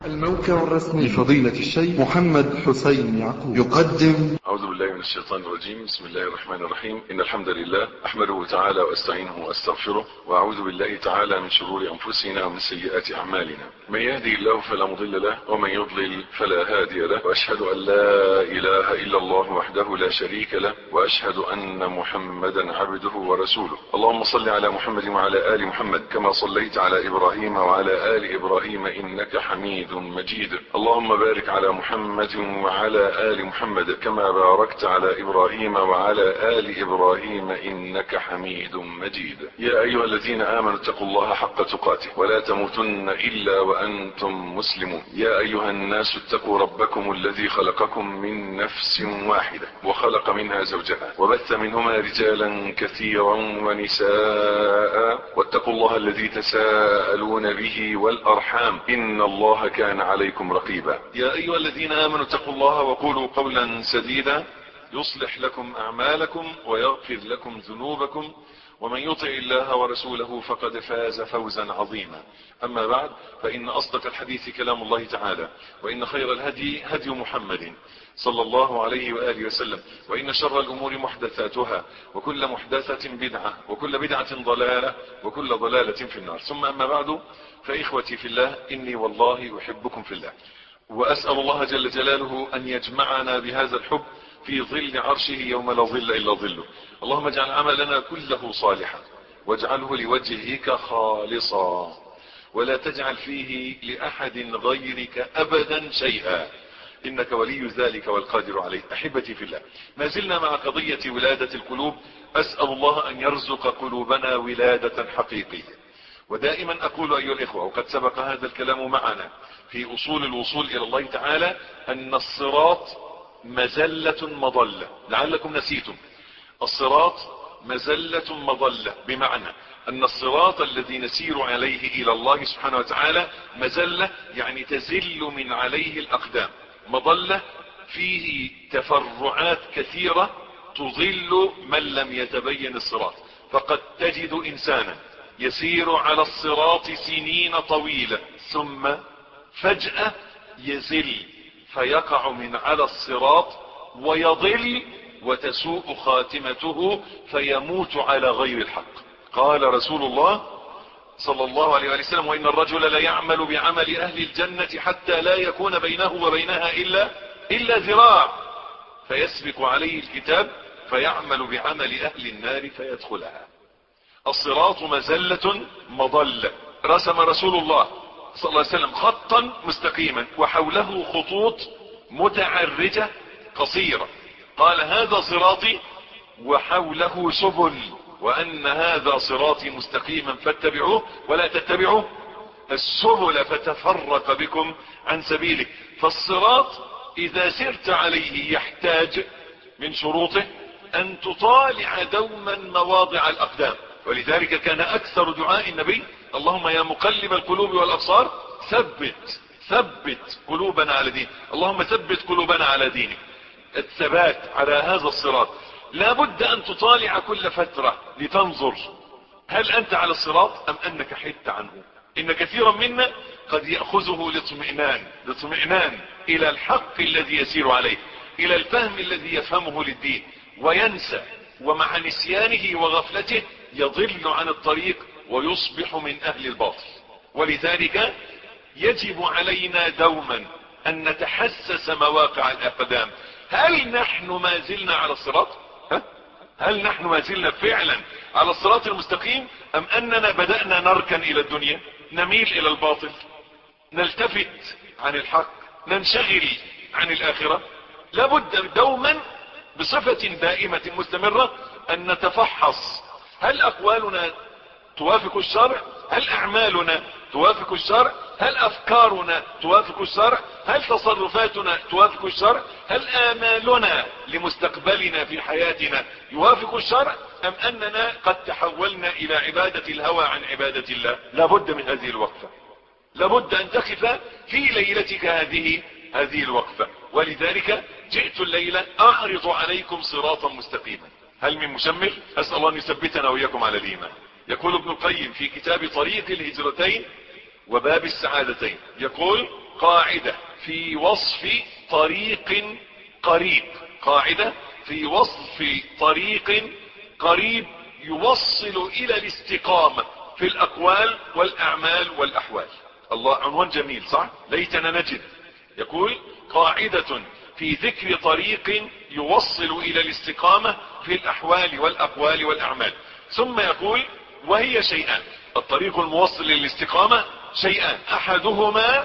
الموقع الرسمي لفضيلة الشيخ محمد حسين يعقوب يقدم أعوذ بالله من الشيطان الرجيم بسم الله الرحمن الرحيم إن الحمد لله أحمده تعالى وأستعينه وأستغفره وأعوذ بالله تعالى من شرور أنفسنا ومن سيئات أعمالنا من يهدي الله فلا مضل له ومن يضلل فلا هادي له وأشهد أن لا إله إلا الله وحده لا شريك له وأشهد أن محمدا عبده ورسوله اللهم صل على محمد وعلى آل محمد كما صليت على إبراهيم وعلى آل إبراهيم إنك حميد مجيد اللهم بارك على محمد وعلى آل محمد كما باركت على إبراهيم وعلى آل إبراهيم إنك حميد مجيد يا أيها الذين آمنوا اتقوا الله حق تقاته ولا تموتن إلا وأنتم مسلمون يا أيها الناس اتقوا ربكم الذي خلقكم من نفس واحدة وخلق منها زوجها وبث منهما رجالا كثيرا ونساء واتقوا الله الذي تساءلون به والأرحام إن الله كان عليكم رقيبا يا أيها الذين آمنوا اتقوا الله وقولوا قولا سديدا يصلح لكم أعمالكم ويغفر لكم ذنوبكم ومن يطع الله ورسوله فقد فاز فوزا عظيما أما بعد فإن أصدق الحديث كلام الله تعالى وإن خير الهدي هدي محمد صلى الله عليه وآله وسلم وإن شر الأمور محدثاتها وكل محدثة بدعة وكل بدعة ضلالة وكل ضلالة في النار ثم أما بعد فإخوتي في الله إني والله أحبكم في الله وأسأل الله جل جلاله أن يجمعنا بهذا الحب في ظل عرشه يوم لا ظل إلا ظله اللهم اجعل عملنا كله صالحا واجعله لوجهك خالصا ولا تجعل فيه لأحد غيرك أبدا شيئا إنك ولي ذلك والقادر عليه أحبتي في الله ما زلنا مع قضية ولادة القلوب أسأل الله أن يرزق قلوبنا ولادة حقيقية ودائما أقول أيها الإخوة وقد سبق هذا الكلام معنا في أصول الوصول إلى الله تعالى أن الصراط مزلة مضلة لعلكم نسيتم الصراط مزلة مضلة بمعنى أن الصراط الذي نسير عليه إلى الله سبحانه وتعالى مزلة يعني تزل من عليه الأقدام مضلة فيه تفرعات كثيرة تضل من لم يتبين الصراط فقد تجد إنسانا يسير على الصراط سنين طويلة ثم فجأة يزل فيقع من على الصراط ويضل وتسوء خاتمته فيموت على غير الحق قال رسول الله صلى الله عليه وسلم وإن الرجل لا يعمل بعمل أهل الجنة حتى لا يكون بينه وبينها إلا, إلا ذراع فيسبق عليه الكتاب فيعمل بعمل أهل النار فيدخلها الصراط مزلة مضلة رسم رسول الله صلى الله عليه وسلم خطا مستقيما وحوله خطوط متعرجة قصيرة قال هذا صراطي وحوله سبل وأن هذا صراطي مستقيما فاتبعوه ولا تتبعوا السبل فتفرق بكم عن سبيله فالصراط إذا سرت عليه يحتاج من شروطه أن تطالع دوما مواضع الأقدام ولذلك كان أكثر دعاء النبي اللهم يا مقلب القلوب والأبصار ثبت ثبت قلوبنا على دين اللهم ثبت قلوبنا على دينك الثبات على هذا الصراط لابد أن تطالع كل فترة لتنظر هل أنت على الصراط أم أنك حدت عنه إن كثيرا منا قد يأخذه لاطمئنان لاطمئنان إلى الحق الذي يسير عليه إلى الفهم الذي يفهمه للدين وينسى ومع نسيانه وغفلته يضل عن الطريق ويصبح من أهل الباطل ولذلك يجب علينا دوما أن نتحسس مواقع الأقدام هل نحن ما زلنا على الصراط ها؟ هل نحن ما زلنا فعلا على الصراط المستقيم أم أننا بدأنا نركن إلى الدنيا نميل إلى الباطل نلتفت عن الحق ننشغل عن الآخرة لابد دوما بصفة دائمة مستمرة أن نتفحص هل أقوالنا توافق الشرع هل أعمالنا توافق الشرع هل أفكارنا توافق الشرع هل تصرفاتنا توافق الشرع هل آمالنا لمستقبلنا في حياتنا يوافق الشرع أم أننا قد تحولنا إلى عبادة الهوى عن عبادة الله لابد من هذه الوقفة لابد أن تقف في ليلتك هذه هذه الوقفة ولذلك جئت الليلة أعرض عليكم صراطا مستقيما هل من مشمل أسأل الله أن يثبتنا وإياكم على الإيمان يقول ابن القيم في كتاب طريق الهجرتين وباب السعادتين يقول قاعدة في وصف طريق قريب قاعدة في وصف طريق قريب يوصل الى الاستقامة في الاقوال والاعمال والاحوال الله عنوان جميل صح ليتنا نجد يقول قاعدة في ذكر طريق يوصل الى الاستقامة في الاحوال والاقوال والاعمال ثم يقول وهي شيئان الطريق الموصل للاستقامة شيئان احدهما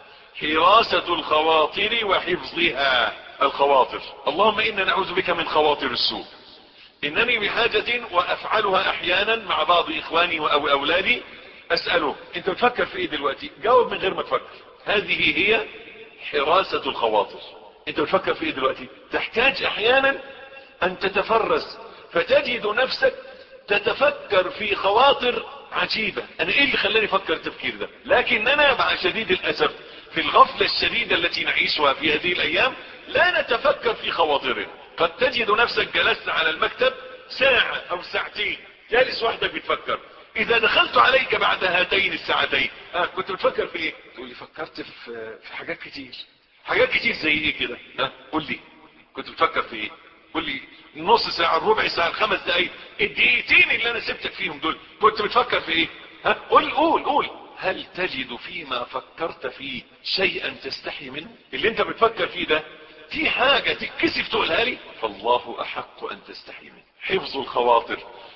حراسة الخواطر وحفظها الخواطر اللهم انا نعوذ بك من خواطر السوء انني بحاجة وافعلها احيانا مع بعض اخواني او اولادي اسأله انت بتفكر في ايه دلوقتي جاوب من غير ما تفكر هذه هي حراسة الخواطر انت بتفكر في ايه دلوقتي تحتاج احيانا ان تتفرس فتجد نفسك تتفكر في خواطر عجيبة انا ايه اللي خلاني افكر التفكير ده لكننا مع شديد الاسف في الغفلة الشديدة التي نعيشها في هذه الايام لا نتفكر في خواطرنا قد تجد نفسك جلست على المكتب ساعة او ساعتين جالس وحدك بتفكر اذا دخلت عليك بعد هاتين الساعتين آه كنت بتفكر في ايه تقول لي فكرت في في حاجات كتير حاجات كتير زي ايه كده ها قول لي كنت بتفكر في ايه قول لي نص ساعة الربع ساعة الخمس دقايق الدقيقتين اللي انا سبتك فيهم دول كنت بتفكر في ايه ها قول قول قول هل تجد فيما فكرت فيه شيئا تستحي منه اللي انت بتفكر فيه ده في حاجة تتكسف تقولها لي فالله احق ان تستحي منه حفظ الخواطر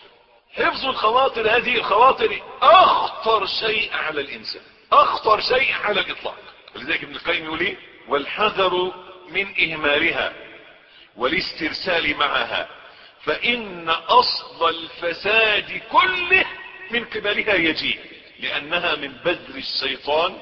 حفظ الخواطر هذه الخواطر اخطر شيء على الانسان اخطر شيء على الاطلاق ولذلك ابن القيم يقول ايه والحذر من اهمالها والاسترسال معها فان اصل الفساد كله من قبلها يجيء لانها من بذر الشيطان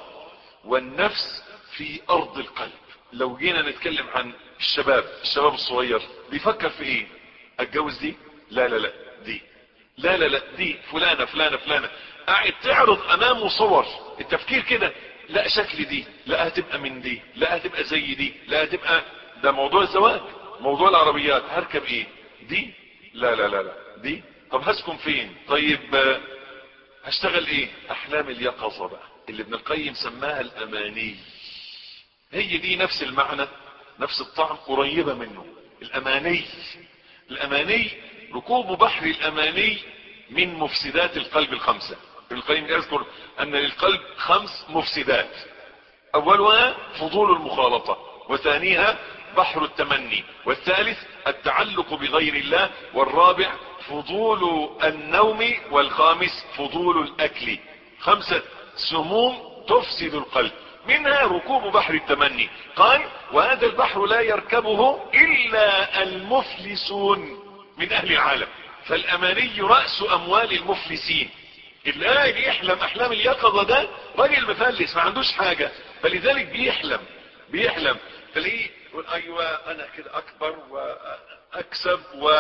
والنفس في ارض القلب لو جينا نتكلم عن الشباب الشباب الصغير بيفكر في ايه اتجوز دي لا لا لا دي لا لا لا دي فلانة فلانة فلانة قاعد تعرض امامه صور التفكير كده لا شكل دي لا هتبقى من دي لا هتبقى زي دي لا هتبقى ده موضوع الزواج موضوع العربيات هركب ايه دي لا لا لا لا دي طب هسكن فين طيب آه، هشتغل ايه احلام اليقظة بقى اللي ابن القيم سماها الاماني هي دي نفس المعنى نفس الطعم قريبة منه الاماني الاماني ركوب بحر الاماني من مفسدات القلب الخمسة ابن القيم يذكر ان للقلب خمس مفسدات اولها فضول المخالطة وثانيها بحر التمني والثالث التعلق بغير الله والرابع فضول النوم والخامس فضول الاكل خمسة سموم تفسد القلب منها ركوب بحر التمني قال وهذا البحر لا يركبه الا المفلسون من اهل العالم فالاماني رأس اموال المفلسين اللي قاعد يحلم احلام اليقظة ده راجل مفلس ما عندوش حاجة فلذلك بيحلم بيحلم تلاقيه يقول ايوه انا كده اكبر واكسب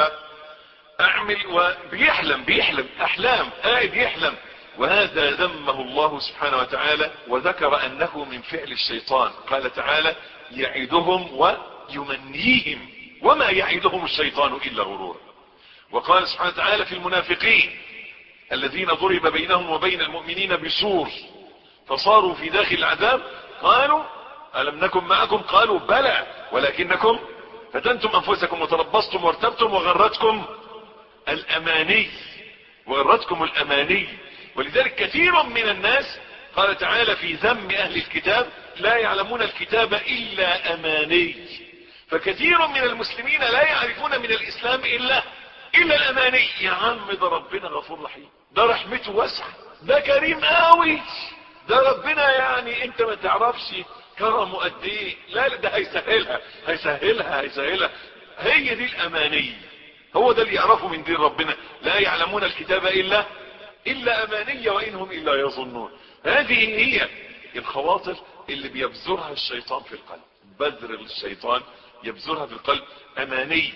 واعمل وبيحلم بيحلم احلام قاعد يحلم وهذا ذمه الله سبحانه وتعالى وذكر انه من فعل الشيطان قال تعالى يعدهم ويمنيهم وما يعدهم الشيطان الا غرورا وقال سبحانه وتعالى في المنافقين الذين ضرب بينهم وبين المؤمنين بسور فصاروا في داخل العذاب قالوا ألم نكن معكم قالوا بلى ولكنكم فتنتم أنفسكم وتربصتم وارتبتم وغرتكم الأماني وغرتكم الأماني ولذلك كثير من الناس قال تعالى في ذم أهل الكتاب لا يعلمون الكتاب إلا أماني فكثير من المسلمين لا يعرفون من الإسلام إلا إلا الأماني يا عم ده ربنا غفور رحيم ده رحمته واسعة ده كريم قوي ده ربنا يعني انت ما تعرفش كرمه قد ايه لا لا ده هيسهلها هيسهلها هيسهلها هي دي الاماني هو ده اللي يعرفه من دين ربنا لا يعلمون الكتاب الا الا امانية وانهم الا يظنون هذه هي الخواطر اللي بيبذرها الشيطان في القلب بذر الشيطان يبذرها في القلب اماني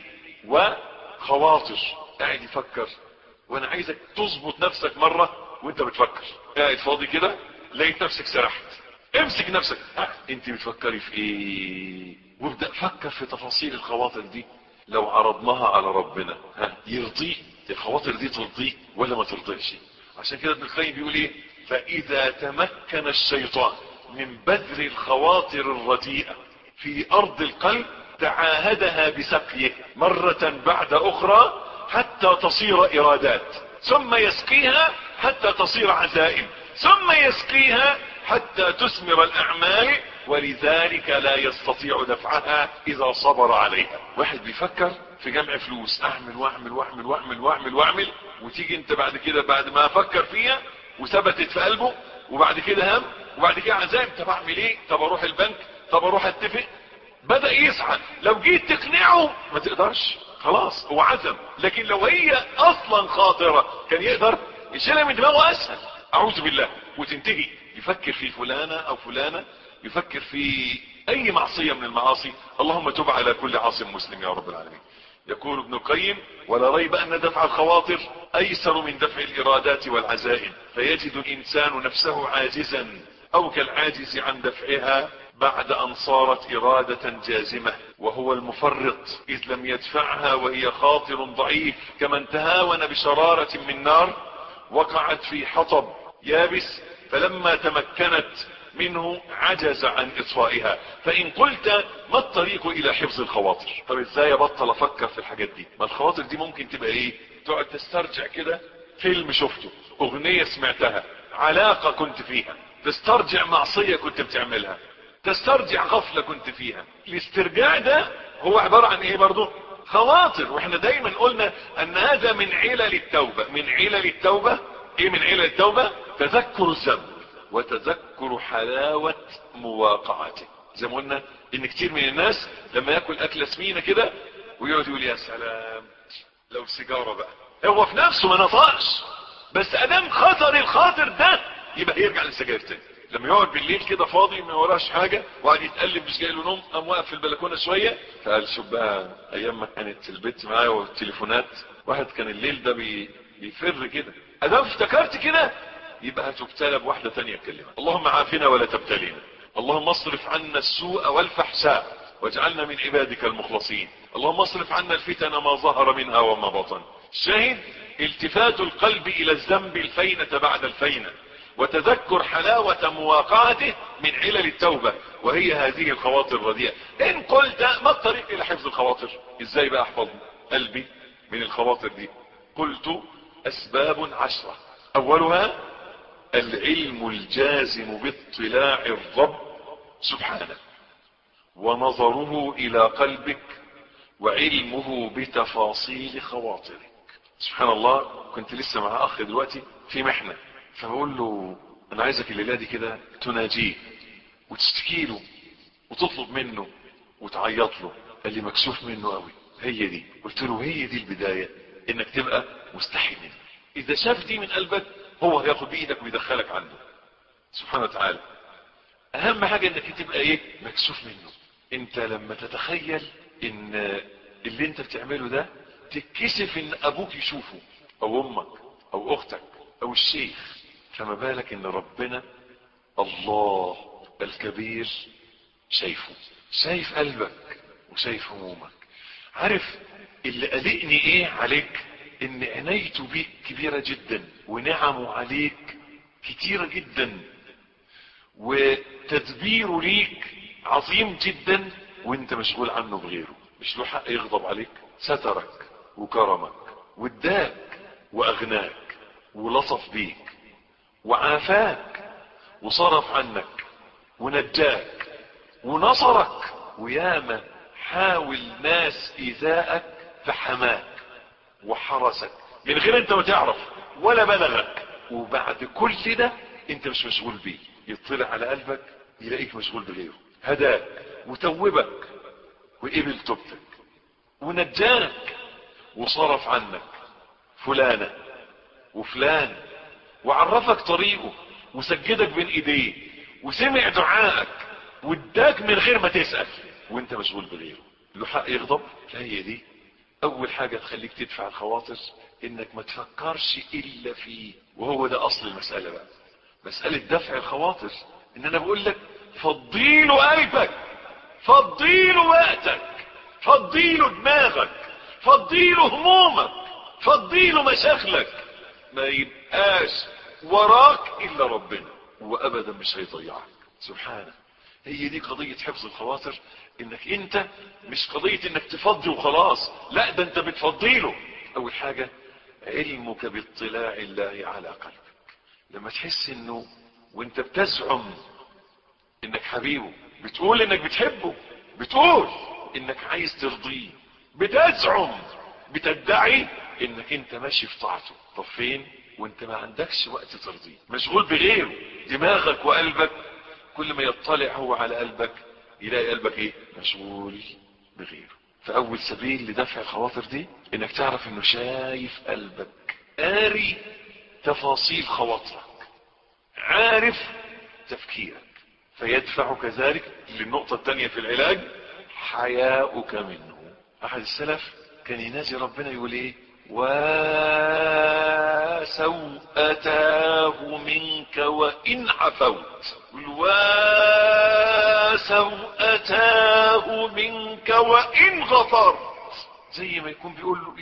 وخواطر قاعد يفكر وانا عايزك تظبط نفسك مرة وانت بتفكر قاعد فاضي كده لقيت نفسك سرحت امسك نفسك ها انت بتفكري في ايه وابدأ فكر في تفاصيل الخواطر دي لو عرضناها على ربنا ها يرضيه الخواطر دي ترضيه ولا ما ترضيش عشان كده ابن القيم بيقول ايه فاذا تمكن الشيطان من بذر الخواطر الرديئة في ارض القلب تعاهدها بسقيه مرة بعد اخرى حتى تصير ارادات ثم يسقيها حتى تصير عزائم ثم يسقيها حتى تثمر الاعمال ولذلك لا يستطيع دفعها اذا صبر عليها واحد بيفكر في جمع فلوس اعمل واعمل واعمل واعمل واعمل واعمل وتيجي انت بعد كده بعد ما افكر فيها وثبتت في قلبه وبعد كده هم وبعد كده عزائم طب اعمل ايه طب اروح البنك طب اروح اتفق بدأ يسعى لو جيت تقنعه ما تقدرش خلاص هو عزم لكن لو هي اصلا خاطرة كان يقدر يشيلها من دماغه اسهل اعوذ بالله وتنتهي يفكر في فلانة او فلانة يفكر في اي معصية من المعاصي اللهم تب على كل عاصم مسلم يا رب العالمين يقول ابن القيم ولا ريب ان دفع الخواطر ايسر من دفع الارادات والعزائم فيجد الانسان نفسه عاجزا او كالعاجز عن دفعها بعد ان صارت ارادة جازمة وهو المفرط اذ لم يدفعها وهي خاطر ضعيف كمن تهاون بشرارة من نار وقعت في حطب يابس فلما تمكنت منه عجز عن اطفائها فان قلت ما الطريق الى حفظ الخواطر طب ازاي ابطل افكر في الحاجات دي ما الخواطر دي ممكن تبقى ايه تقعد تسترجع كده فيلم شفته اغنية سمعتها علاقة كنت فيها تسترجع معصية كنت بتعملها تسترجع غفلة كنت فيها الاسترجاع ده هو عبارة عن ايه برضو خواطر واحنا دايما قلنا ان هذا من علل التوبة من علل التوبة ايه من علل التوبة تذكر الذنب وتذكر حلاوة مواقعته زي ما قلنا ان كتير من الناس لما ياكل اكلة سمينة كده ويقعد يقول يا سلام لو سيجارة بقى هو في نفسه ما نطقش بس ادام خطر الخاطر ده يبقى يرجع للسجاير تاني لما يقعد بالليل كده فاضي ما وراش حاجة وقعد يتقلب مش جاي له نوم قام واقف في البلكونة شوية فقال شوف بقى ايام ما كانت البيت معايا والتليفونات واحد كان الليل ده بي بيفر كده ادام افتكرت كده يبقى هتبتلى بواحدة تانية تكلمها اللهم عافنا ولا تبتلينا اللهم اصرف عنا السوء والفحشاء واجعلنا من عبادك المخلصين اللهم اصرف عنا الفتن ما ظهر منها وما بطن شاهد التفات القلب الى الذنب الفينة بعد الفينة وتذكر حلاوة مواقعته من علل التوبة وهي هذه الخواطر الرديئة ان قلت ما الطريق الى حفظ الخواطر ازاي بقى احفظ قلبي من الخواطر دي قلت اسباب عشرة اولها العلم الجازم باطلاع الرب سبحانه ونظره الى قلبك وعلمه بتفاصيل خواطرك سبحان الله كنت لسه مع اخ دلوقتي في محنة فبقول له انا عايزك الليلة دي كده تناجيه وتشتكي له وتطلب منه وتعيط له قال لي مكسوف منه قوي هي دي قلت له هي دي البداية انك تبقى مستحي منه اذا شاف دي من قلبك هو هياخد بايدك ويدخلك عنده سبحانه وتعالى اهم حاجة انك تبقى ايه مكسوف منه انت لما تتخيل ان اللي انت بتعمله ده تتكسف ان ابوك يشوفه او امك او اختك او الشيخ فما بالك ان ربنا الله الكبير شايفه شايف قلبك وشايف همومك عارف اللي قلقني ايه عليك ان عنايته بيك كبيرة جدا ونعمه عليك كتيرة جدا وتدبيره ليك عظيم جدا وانت مشغول عنه بغيره مش له حق يغضب عليك سترك وكرمك واداك واغناك ولطف بيك وعافاك وصرف عنك ونجاك ونصرك وياما حاول ناس ايذائك فحماك وحرسك من غير انت ما تعرف ولا بلغك وبعد كل ده انت مش مشغول بيه يطلع على قلبك يلاقيك مشغول بغيره هداك وتوبك وقبل توبتك ونجاك وصرف عنك فلانة وفلان وعرفك طريقه وسجدك بين ايديه وسمع دعائك واداك من غير ما تسأل وانت مشغول بغيره له حق يغضب لا هي دي اول حاجة تخليك تدفع الخواطر انك ما تفكرش الا فيه وهو ده اصل المسألة بقى مسألة دفع الخواطر ان انا بقول لك فضيله قلبك فضيله وقتك فضيله دماغك فضيله همومك فضيله مشاغلك ما يبقاش وراك الا ربنا وابدا مش هيضيعك سبحانه هي دي قضية حفظ الخواطر انك انت مش قضية انك تفضي وخلاص لا ده انت بتفضيله اول حاجة علمك باطلاع الله على قلبك لما تحس انه وانت بتزعم انك حبيبه بتقول انك بتحبه بتقول انك عايز ترضيه بتزعم بتدعي انك انت ماشي في طاعته طب فين وانت ما عندكش وقت ترضيه مشغول بغيره دماغك وقلبك كل ما يطلع هو على قلبك يلاقي قلبك ايه مشغول بغيره فاول سبيل لدفع الخواطر دي انك تعرف انه شايف قلبك قاري تفاصيل خواطرك عارف تفكيرك فيدفعك ذلك للنقطة الثانية في العلاج حياؤك منه احد السلف كان يناجي ربنا يقول ايه وسوءتاه منك وان عفوت وسوءتاه منك وان غفرت زي ما يكون بيقول له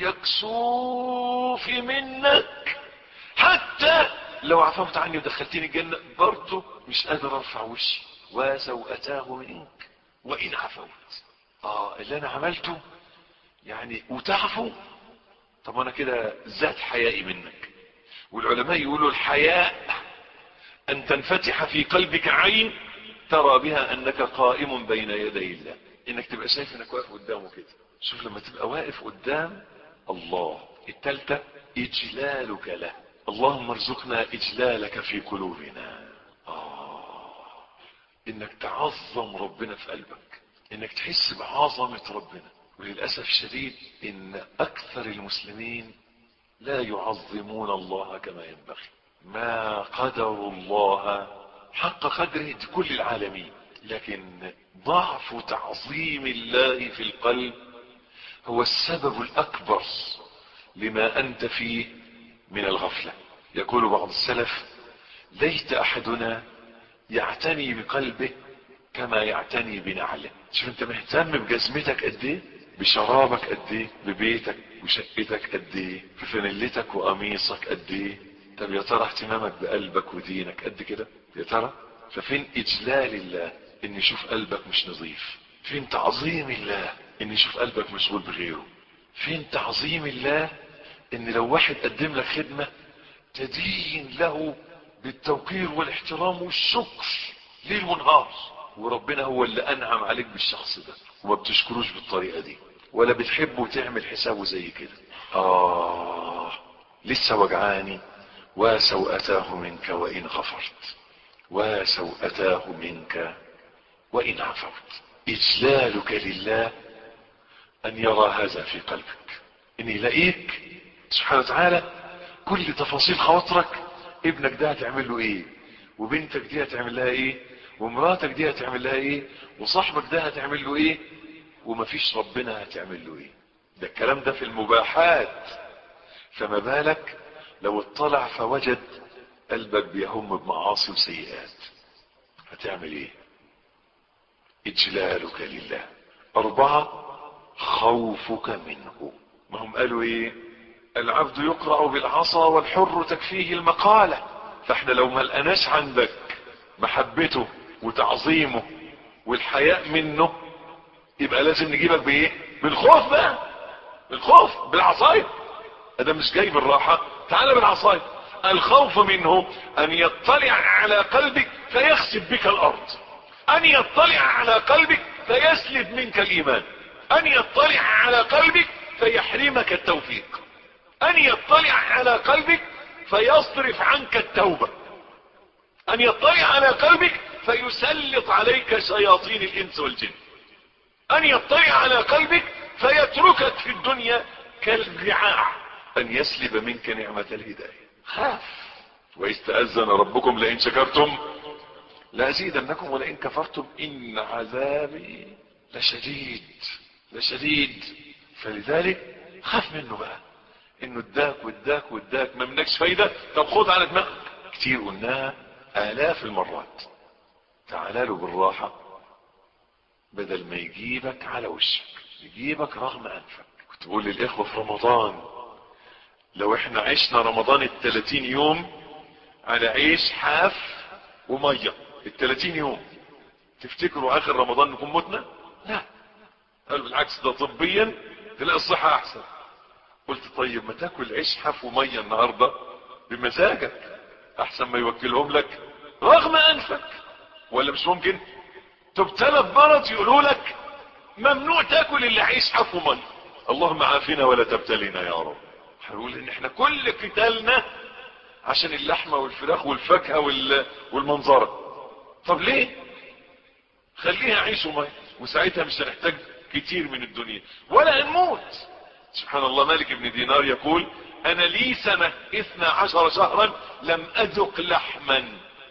يكسوفي منك حتى لو عفوت عني ودخلتني الجنة برضه مش قادر ارفع وشي وسوءتاه منك وان عفوت اه اللي انا عملته يعني وتعفو طب انا كده زاد حيائي منك والعلماء يقولوا الحياء ان تنفتح في قلبك عين ترى بها انك قائم بين يدي الله انك تبقى شايف انك واقف قدامه كده شوف لما تبقى واقف قدام الله التالتة اجلالك له اللهم ارزقنا اجلالك في قلوبنا آه. انك تعظم ربنا في قلبك انك تحس بعظمة ربنا وللأسف الشديد ان اكثر المسلمين لا يعظمون الله كما ينبغي ما قدر الله حق قدره كل العالمين لكن ضعف تعظيم الله في القلب هو السبب الاكبر لما انت فيه من الغفلة يقول بعض السلف ليت احدنا يعتني بقلبه كما يعتني بنعله شوف انت مهتم بجزمتك قد ايه بشرابك قد ايه ببيتك وشقتك قد ايه بفانيلتك وقميصك قد ايه طب يا ترى اهتمامك بقلبك ودينك قد كده يا ترى ففين اجلال الله ان يشوف قلبك مش نظيف فين تعظيم الله ان يشوف قلبك مشغول بغيره فين تعظيم الله ان لو واحد قدم لك خدمة تدين له بالتوقير والاحترام والشكر ليل ونهار وربنا هو اللي انعم عليك بالشخص ده وما بتشكروش بالطريقة دي ولا بتحبه وتعمل حسابه زي كده آه لسه وجعاني وسوءتاه منك وإن غفرت وسوءتاه منك وإن عفوت إجلالك لله أن يرى هذا في قلبك إن يلاقيك سبحانه وتعالى كل تفاصيل خواطرك ابنك ده هتعمل له ايه وبنتك دي هتعمل لها ايه ومراتك دي هتعمل لها ايه وصاحبك ده هتعمل له ايه ومفيش ربنا هتعمل له ايه ده الكلام ده في المباحات فما بالك لو اطلع فوجد قلبك بيهم بمعاصي وسيئات هتعمل ايه اجلالك لله اربعة خوفك منه ما هم قالوا ايه العبد يقرأ بالعصا والحر تكفيه المقالة فاحنا لو ما لقناش عندك محبته وتعظيمه والحياء منه يبقى لازم نجيبك بايه بالخوف بقى بالخوف بالعصاية ده مش جاي بالراحة تعال بالعصاية الخوف منه ان يطلع على قلبك فيخسف بك الارض ان يطلع على قلبك فيسلب منك الايمان ان يطلع على قلبك فيحرمك التوفيق ان يطلع على قلبك فيصرف عنك التوبة ان يطلع على قلبك فيسلط عليك شياطين الانس والجن ان يطلع على قلبك فيتركك في الدنيا كالرعاع ان يسلب منك نعمة الهداية خاف واذ تأذن ربكم لئن شكرتم لأزيدنكم ولئن كفرتم إن عذابي لشديد لشديد فلذلك خاف منه بقى انه اداك واداك واداك ما منكش فايدة طب خد على دماغك كتير قلناها آلاف المرات تعال له بالراحة بدل ما يجيبك على وشك يجيبك رغم أنفك كنت بقول للإخوة في رمضان لو احنا عشنا رمضان الثلاثين يوم على عيش حاف ومية التلاتين يوم تفتكروا اخر رمضان نكون متنا لا قال بالعكس ده طبيا تلاقي الصحة احسن قلت طيب ما تاكل عيش حف ومية النهاردة بمزاجك احسن ما يوكلهم لك رغم انفك ولا مش ممكن تبتلى بمرض يقولوا لك ممنوع تاكل اللي عيش حف ومية اللهم عافنا ولا تبتلينا يا رب هنقول ان احنا كل قتالنا عشان اللحمة والفراخ والفاكهة وال... والمنظرة طب ليه خليها عيش ومية وساعتها مش هنحتاج كتير من الدنيا ولا هنموت سبحان الله مالك بن دينار يقول انا لي سنة اثنى عشر شهرا لم اذق لحما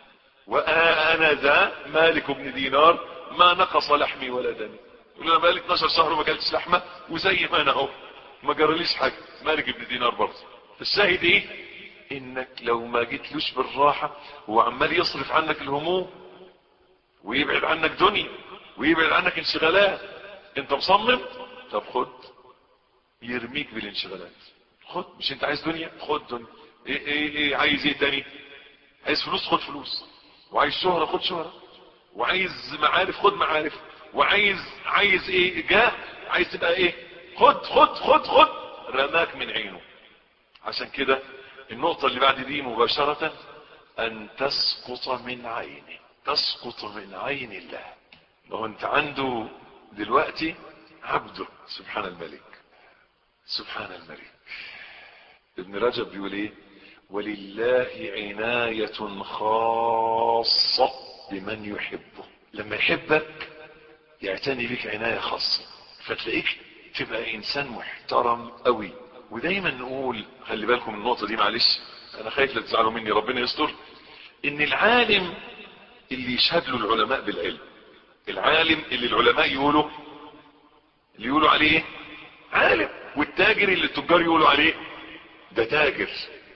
وانا ذا مالك بن دينار ما نقص لحمي ولا دمي يقول انا بقالي 12 شهر وما اكلتش لحمه وزي ما انا اهو ما جراليش حاجه مالك بن دينار برضه الشاهد ايه انك لو ما جيتلوش بالراحه هو عمال يصرف عنك الهموم ويبعد عنك دنيا ويبعد عنك انشغالات انت مصمم طب خد يرميك بالانشغالات خد مش انت عايز دنيا خد دنيا ايه ايه ايه عايز ايه تاني عايز فلوس خد فلوس وعايز شهرة خد شهرة وعايز معارف خد معارف وعايز عايز ايه جاه عايز تبقى ايه خد خد خد خد رماك من عينه عشان كده النقطة اللي بعد دي مباشرة ان تسقط من عينه تسقط من عين الله لو انت عنده دلوقتي عبده سبحان الملك سبحان الملك ابن رجب بيقول ايه ولله عناية خاصة بمن يحبه لما يحبك يعتني بك عناية خاصة فتلاقيك تبقى انسان محترم قوي ودايما نقول خلي بالكم من النقطة دي معلش انا خايف لا تزعلوا مني ربنا يستر ان العالم اللي يشهد له العلماء بالعلم العالم اللي العلماء يقولوا اللي يقولوا عليه عالم والتاجر اللي التجار يقولوا عليه ده تاجر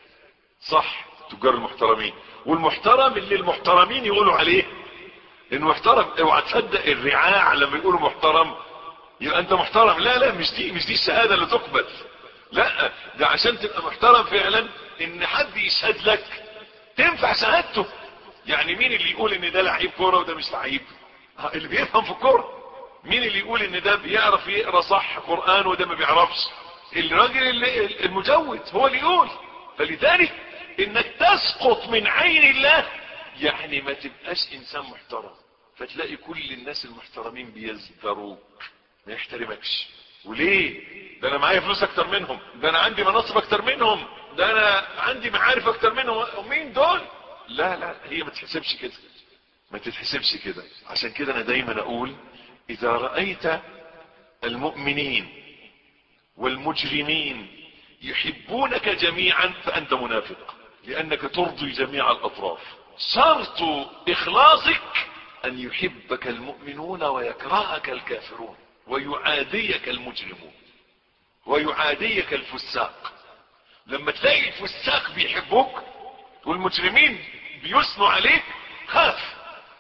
صح التجار المحترمين والمحترم اللي المحترمين يقولوا عليه انه محترم اوعى تصدق الرعاع لما يقولوا محترم يبقى انت محترم لا لا مش دي مش دي الشهاده اللي تقبل لا ده عشان تبقى محترم فعلا ان حد يشهد لك تنفع شهادته يعني مين اللي يقول ان ده لعيب كوره وده مش لعيب اللي بيفهم في الكوره مين اللي يقول ان ده بيعرف يقرا صح قران وده ما بيعرفش الراجل اللي المجود هو اللي يقول فلذلك انك تسقط من عين الله يعني ما تبقاش انسان محترم فتلاقي كل الناس المحترمين بيزدروك ما يحترمكش وليه ده انا معايا فلوس اكتر منهم ده انا عندي مناصب اكتر منهم ده انا عندي معارف اكتر منهم مين دول لا لا هي ما تتحسبش كده ما تتحسبش كده عشان كده انا دايما اقول اذا رأيت المؤمنين والمجرمين يحبونك جميعا فانت منافق لانك ترضي جميع الاطراف شرط اخلاصك ان يحبك المؤمنون ويكرهك الكافرون ويعاديك المجرمون ويعاديك الفساق لما تلاقي الفساق بيحبوك والمجرمين بيثنوا عليك خاف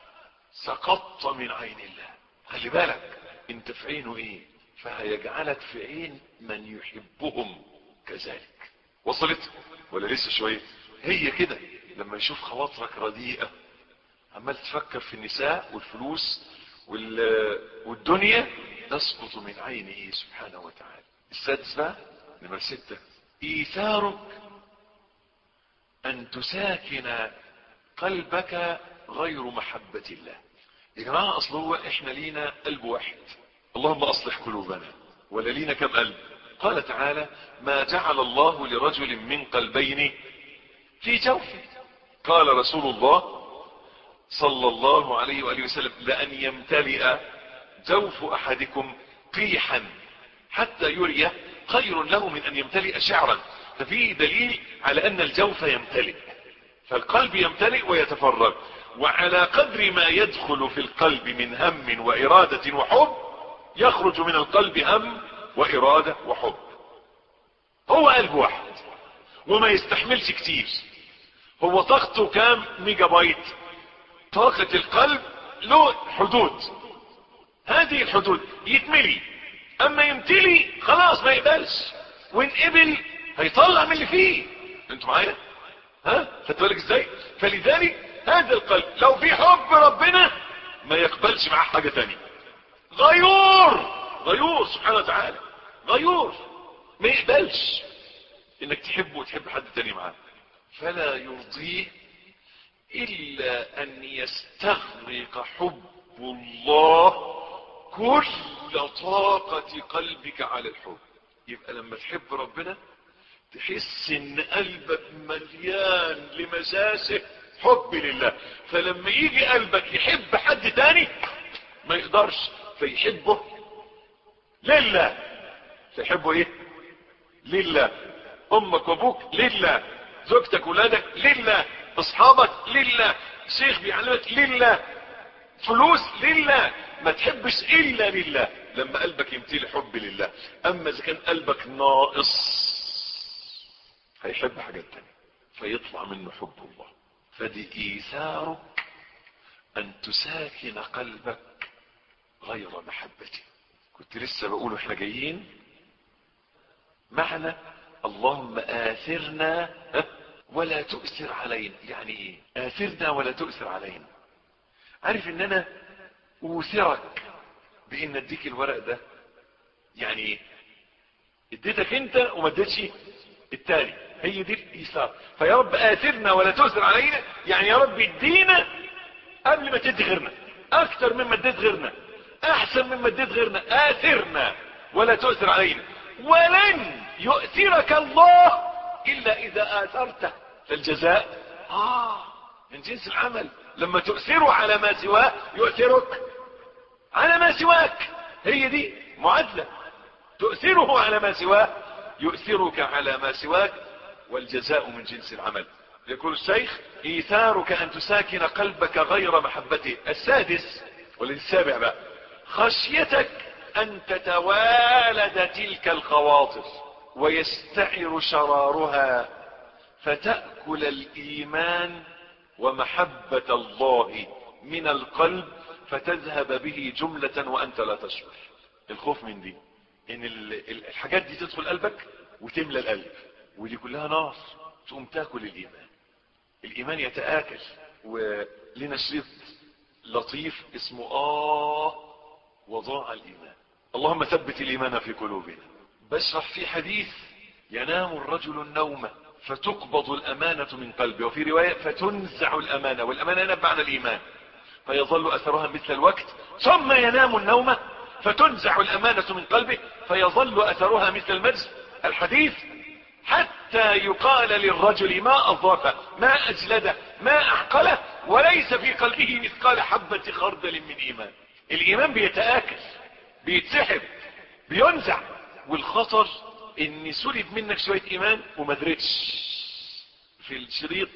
سقطت من عين الله خلي بالك انت في عينه ايه فهيجعلك في عين من يحبهم كذلك وصلت ولا لسه شوية هي كده لما يشوف خواطرك رديئة عمال تفكر في النساء والفلوس وال... والدنيا تسقط من عينه سبحانه وتعالى السادس بقى نمرة ستة ايثارك ان تساكن قلبك غير محبة الله يا جماعة اصل هو احنا لينا قلب واحد اللهم اصلح قلوبنا ولا لينا كم قلب قال تعالى ما جعل الله لرجل من قلبين في جوفه قال رسول الله صلى الله عليه وآله وسلم لأن يمتلئ جوف أحدكم قيحا حتى يري خير له من أن يمتلئ شعرا ففيه دليل على أن الجوف يمتلئ فالقلب يمتلئ ويتفرغ وعلى قدر ما يدخل في القلب من هم وإرادة وحب يخرج من القلب هم وإرادة وحب هو قلب واحد وما يستحملش كتير هو طاقته كام ميجا بايت طاقة القلب له حدود هذه الحدود يتملي اما يمتلي خلاص ما يقبلش وان قبل هيطلع من اللي فيه انتوا معايا ها خدت بالك ازاي فلذلك هذا القلب لو في حب ربنا ما يقبلش معاه حاجة تانية غيور غيور سبحانه وتعالى غيور ما يقبلش انك تحبه وتحب حد تاني معاه فلا يرضيه الا ان يستغرق حب الله كل طاقة قلبك على الحب يبقى لما تحب ربنا تحس ان قلبك مليان لمساسه حب لله فلما يجي قلبك يحب حد تاني ما يقدرش فيحبه لله تحبه ايه لله امك وابوك لله زوجتك ولادك لله اصحابك لله شيخ بيعلمك لله فلوس لله ما تحبش الا لله لما قلبك يمتلي حب لله اما اذا كان قلبك ناقص هيحب حاجات تانية فيطلع منه حب الله فدي ايثارك ان تساكن قلبك غير محبته كنت لسه بقول احنا جايين معنى اللهم آثرنا ولا تؤثر علينا يعني ايه آثرنا ولا تؤثر علينا عارف ان انا اوثرك بان اديك الورق ده يعني ايه اديتك انت وما اديتش التاني هي دي الايثار فيا رب آثرنا ولا تؤثر علينا يعني يا رب ادينا قبل ما تدي غيرنا اكتر مما اديت غيرنا احسن مما اديت غيرنا آثرنا ولا تؤثر علينا ولن يؤثرك الله الا اذا اثرته فالجزاء اه من جنس العمل لما تؤثره على ما سواه يؤثرك على ما سواك هي دي معادلة تؤثره على ما سواه يؤثرك على ما سواك والجزاء من جنس العمل يقول الشيخ ايثارك ان تساكن قلبك غير محبته السادس والسابع بقى خشيتك ان تتوالد تلك الخواطر ويستعر شرارها فتأكل الايمان ومحبة الله من القلب فتذهب به جملة وانت لا تشعر الخوف من دي ان الحاجات دي تدخل قلبك وتملى القلب ودي كلها نار تقوم تاكل الايمان الايمان يتآكل ولنا شريط لطيف اسمه اه وضاع الايمان اللهم ثبت الايمان في قلوبنا بشرح في حديث ينام الرجل النوم فتقبض الامانة من قلبه وفي رواية فتنزع الامانة والامانة هنا بمعنى الايمان فيظل اثرها مثل الوقت ثم ينام النوم فتنزع الامانة من قلبه فيظل اثرها مثل المجد الحديث حتى يقال للرجل ما اضافه ما اجلده ما احقله وليس في قلبه مثقال حبة خردل من ايمان الايمان بيتآكل بيتسحب بينزع والخطر ان سلب منك شوية ايمان وما درتش في الشريط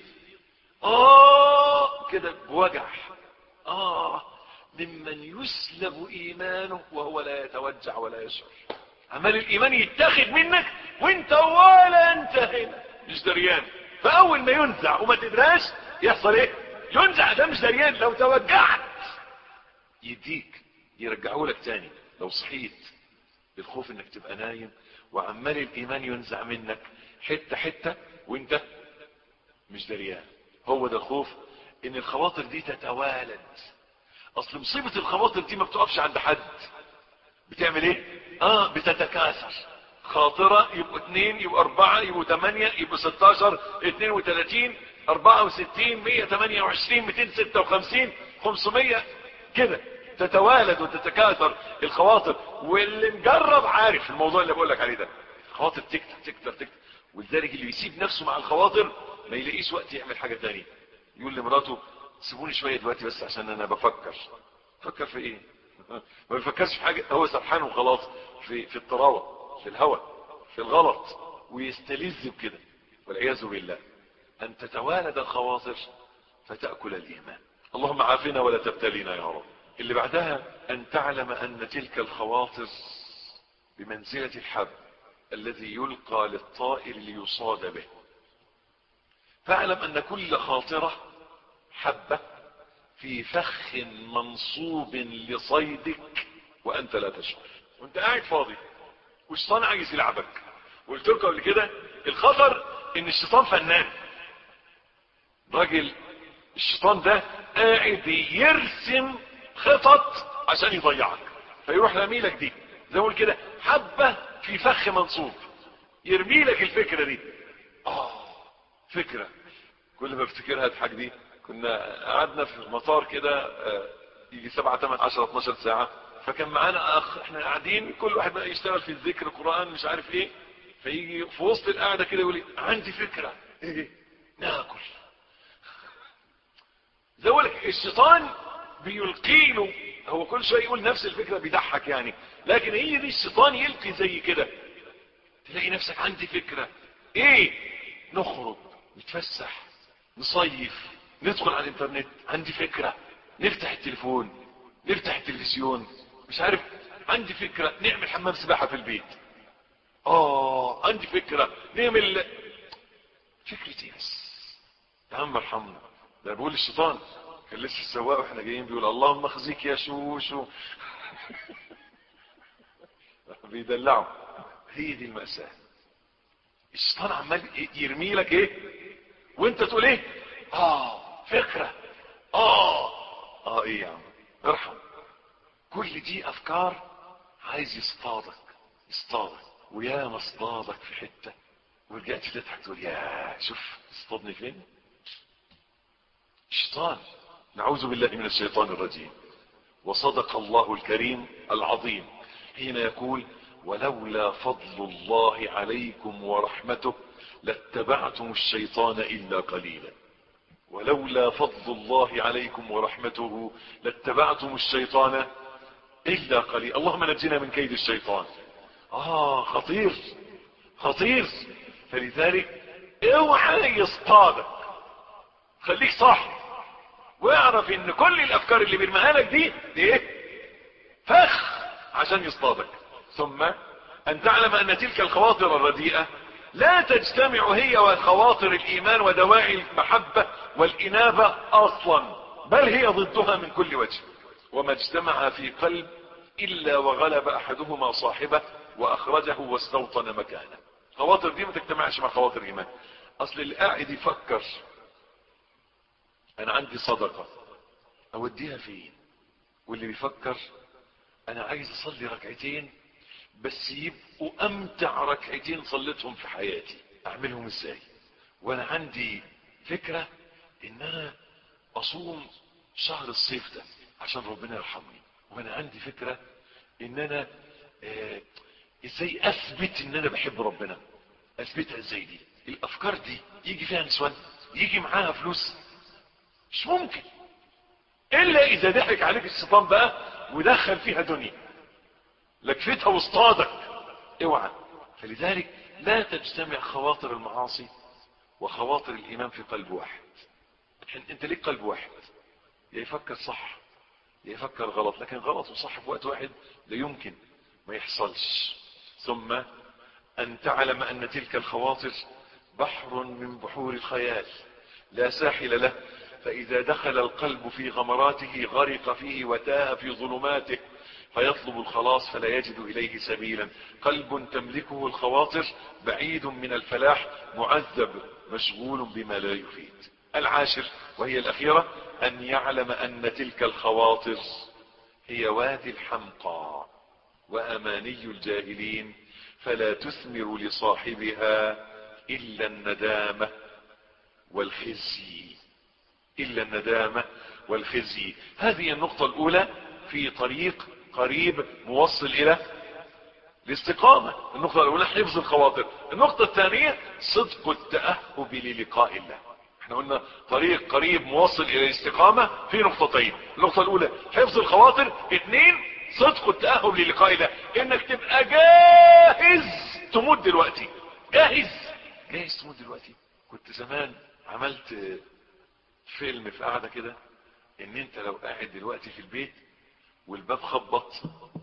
اه كده بوجع اه ممن يسلب ايمانه وهو لا يتوجع ولا يشعر عمال الايمان يتاخد منك وانت ولا انت هنا مش دريان فاول ما ينزع وما تدراش يحصل ايه ينزع ده مش دريان لو توجعت يديك يرجعه لك تاني لو صحيت بالخوف انك تبقى نايم وعمال الايمان ينزع منك حتة حتة وانت مش دريان هو ده الخوف ان الخواطر دي تتوالد اصل مصيبة الخواطر دي ما بتقفش عند حد بتعمل ايه اه بتتكاثر خاطرة يبقوا اتنين يبقوا اربعة يبقوا تمانية يبقوا ستاشر اتنين وتلاتين اربعة وستين مية تمانية وعشرين ميتين ستة وخمسين خمسمية كده تتوالد وتتكاثر الخواطر واللي مجرب عارف الموضوع اللي بقول لك عليه ده خواطر تكتر تكتر تكتر ولذلك اللي يسيب نفسه مع الخواطر ما يلاقيش وقت يعمل حاجة تانية يقول لمراته سيبوني شوية دلوقتي بس عشان انا بفكر فكر في ايه ما بيفكرش في حاجة هو سرحان وخلاص في في الطراوة في الهوى في الغلط ويستلذ بكده والعياذ بالله ان تتوالد الخواطر فتأكل الايمان اللهم عافنا ولا تبتلينا يا رب اللي بعدها ان تعلم ان تلك الخواطر بمنزلة الحب الذي يلقى للطائر ليصاد به فاعلم ان كل خاطرة حبة في فخ منصوب لصيدك وانت لا تشعر وانت قاعد فاضي والشيطان عايز يلعبك وقلت لكم قبل كده الخطر ان الشيطان فنان راجل الشيطان ده قاعد يرسم خطط عشان يضيعك فيروح راميلك دي زي ما بقول كده حبة في فخ منصوب يرمي لك الفكرة دي اه فكرة كل ما افتكرها اضحك دي كنا قعدنا في المطار كده آه، يجي 7 8 10 12 ساعة فكان معانا اخ احنا قاعدين كل واحد بقى يشتغل في الذكر قرآن مش عارف ايه فيجي في وسط القعدة كده يقول لي عندي فكرة ايه ناكل زي ما بقول لك الشيطان بيلقي له هو كل شويه يقول نفس الفكره بيضحك يعني لكن هي دي الشيطان يلقي زي كده تلاقي نفسك عندي فكره ايه نخرج نتفسح نصيف ندخل على الانترنت عندي فكره نفتح التليفون نفتح التلفزيون مش عارف عندي فكره نعمل حمام سباحه في البيت اه عندي فكره نعمل فكرتي بس يا عم ارحمنا ده بيقول الشيطان كان لسه السواق واحنا جايين بيقول اللهم اخزيك يا شوشو بيدلعوا هي دي المأساة الشيطان عمال يرمي لك ايه وانت تقول ايه اه فكرة اه اه ايه يا عم ارحم كل دي افكار عايز يصطادك يصطادك ويا ما اصطادك في حتة ورجعت تضحك تقول يا شوف اصطادني فين الشيطان نعوذ بالله من الشيطان الرجيم وصدق الله الكريم العظيم حين يقول ولولا فضل الله عليكم ورحمته لاتبعتم الشيطان إلا قليلا ولولا فضل الله عليكم ورحمته لاتبعتم الشيطان إلا قليلا اللهم نجنا من كيد الشيطان آه خطير خطير فلذلك اوعى يصطادك خليك صح واعرف ان كل الافكار اللي بيرميها لك دي دي ايه فخ عشان يصطادك ثم ان تعلم ان تلك الخواطر الرديئة لا تجتمع هي وخواطر الايمان ودواعي المحبة والانابة اصلا بل هي ضدها من كل وجه وما اجتمع في قلب الا وغلب احدهما صاحبه واخرجه واستوطن مكانه خواطر دي ما تجتمعش مع خواطر الايمان اصل اللي قاعد يفكر انا عندي صدقة اوديها فين واللي بيفكر انا عايز اصلي ركعتين بس يبقوا امتع ركعتين صليتهم في حياتي اعملهم ازاي وانا عندي فكرة ان انا اصوم شهر الصيف ده عشان ربنا يرحمني وانا عندي فكرة ان انا آه ازاي اثبت ان انا بحب ربنا اثبتها ازاي دي الافكار دي يجي فيها نسوان يجي معاها فلوس مش ممكن الا اذا ضحك عليك الشيطان بقى ودخل فيها دنيا لكفتها واصطادك اوعى فلذلك لا تجتمع خواطر المعاصي وخواطر الايمان في قلب واحد انت ليك قلب واحد يا يفكر صح يا يفكر غلط لكن غلط وصح في وقت واحد لا يمكن ما يحصلش ثم ان تعلم ان تلك الخواطر بحر من بحور الخيال لا ساحل له فإذا دخل القلب في غمراته غرق فيه وتاه في ظلماته فيطلب الخلاص فلا يجد إليه سبيلا قلب تملكه الخواطر بعيد من الفلاح معذب مشغول بما لا يفيد العاشر وهي الأخيرة أن يعلم أن تلك الخواطر هي وادي الحمقى وأماني الجاهلين فلا تثمر لصاحبها إلا الندامة والخزي إلا الندامة والخزي هذه النقطة الأولى في طريق قريب موصل إلى الاستقامة النقطة الأولى حفظ الخواطر النقطة الثانية صدق التأهب للقاء الله احنا قلنا طريق قريب موصل إلى الاستقامة في نقطتين النقطة الأولى حفظ الخواطر اثنين صدق التأهب للقاء الله انك تبقى جاهز تموت دلوقتي جاهز جاهز تموت دلوقتي كنت زمان عملت فيلم في قاعدة كده ان انت لو قاعد دلوقتي في البيت والباب خبط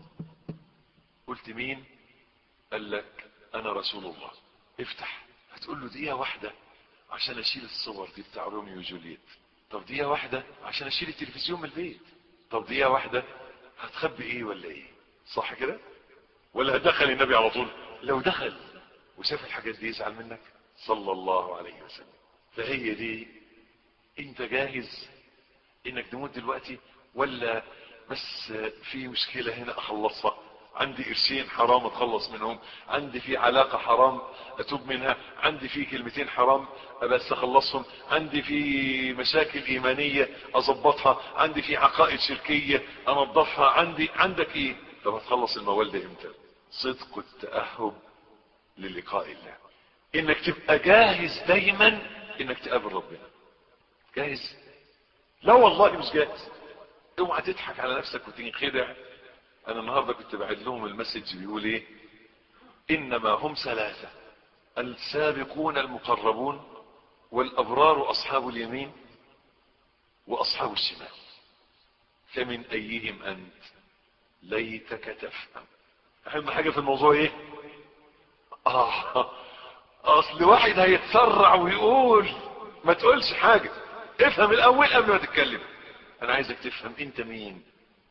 قلت مين قال لك انا رسول الله افتح هتقول له دقيقة واحدة عشان اشيل الصور دي بتاع روميو وجولييت طب دقيقة واحدة عشان اشيل التلفزيون من البيت طب دقيقة واحدة هتخبي ايه ولا ايه صح كده ولا هتدخل النبي على طول لو دخل وشاف الحاجات دي يزعل منك صلى الله عليه وسلم فهي دي انت جاهز انك تموت دلوقتي ولا بس في مشكلة هنا اخلصها عندي قرشين حرام اتخلص منهم عندي في علاقة حرام اتوب منها عندي في كلمتين حرام بس اخلصهم عندي في مشاكل ايمانية اظبطها عندي في عقائد شركية انظفها عندي عندك ايه طب هتخلص الموال ده امتى صدق التأهب للقاء الله انك تبقى جاهز دايما انك تقابل ربنا جاهز لا والله مش جاهز اوعى تضحك على نفسك وتنخدع انا النهاردة كنت بعد لهم المسج بيقول ايه انما هم ثلاثة السابقون المقربون والابرار اصحاب اليمين واصحاب الشمال فمن ايهم انت ليتك تفهم اهم حاجة في الموضوع ايه اه اصل واحد هيتسرع ويقول ما تقولش حاجة افهم الاول قبل ما تتكلم انا عايزك تفهم انت مين